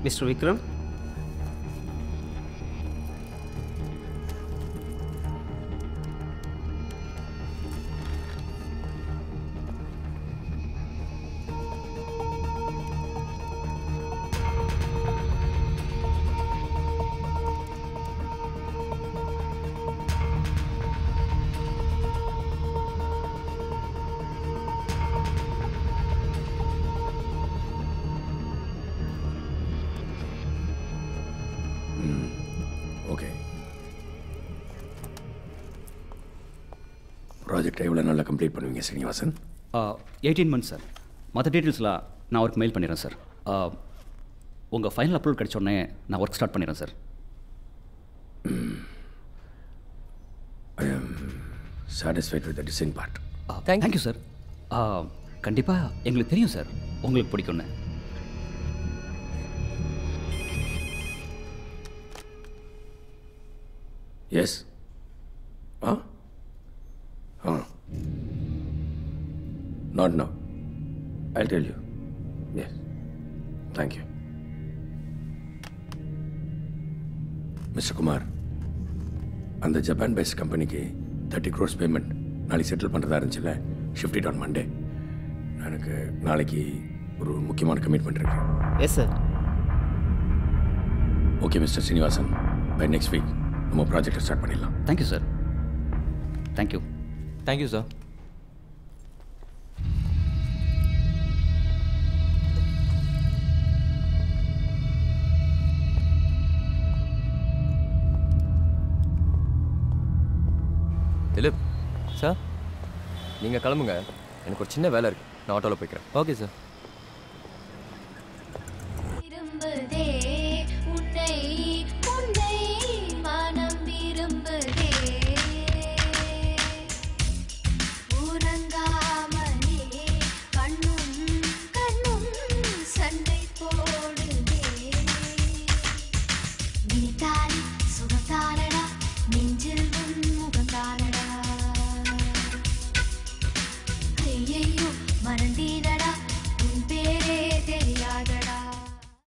mister Vikram okay project எவ்வளோ நல்லா complete பண்ணுவீங்க ஸ்ரீனிவாசன் எயிட்டீன் மந்த்ஸ் சார் மற்ற டீட்டெயில்ஸ்லாம் நான் ஒர்க் மெயில் பண்ணிடுறேன் சார் உங்கள் ஃபைனல் அப்லோட் கிடைச்ச உடனே நான் ஒர்க் ஸ்டார்ட் பண்ணிடுறேன் sir satisfied with the design part thank you sir கண்டிப்பாக எங்களுக்கு தெரியும் சார் உங்களுக்கு பிடிக்கும்னு yes ah ah not no I tell you yes thank you mister Kumar அந்த ஜப்பான் பேஸ்ட் கம்பெனிக்கு தேர்ட்டி க்ரோஸ் பேமெண்ட் நாளைக்கு செட்டில் பண்ணுறதா இருந்துச்சுல்ல ஷிஃப்ட் இட் ஆன் மண்டே எனக்கு நாளைக்கு ஒரு முக்கியமான கமிட்மெண்ட் இருக்கு yes sir okay mister Srinivasan by next week நம்ம ப்ராஜெக்டை ஸ்டார்ட் பண்ணிடலாம் thank you sir thank you thank you sir Dileep sir நீங்கள் கிளம்புங்க எனக்கு ஒரு சின்ன வேலை இருக்குது நான் ஆட்டோவில் போய்க்கிறேன் ஓகே சார்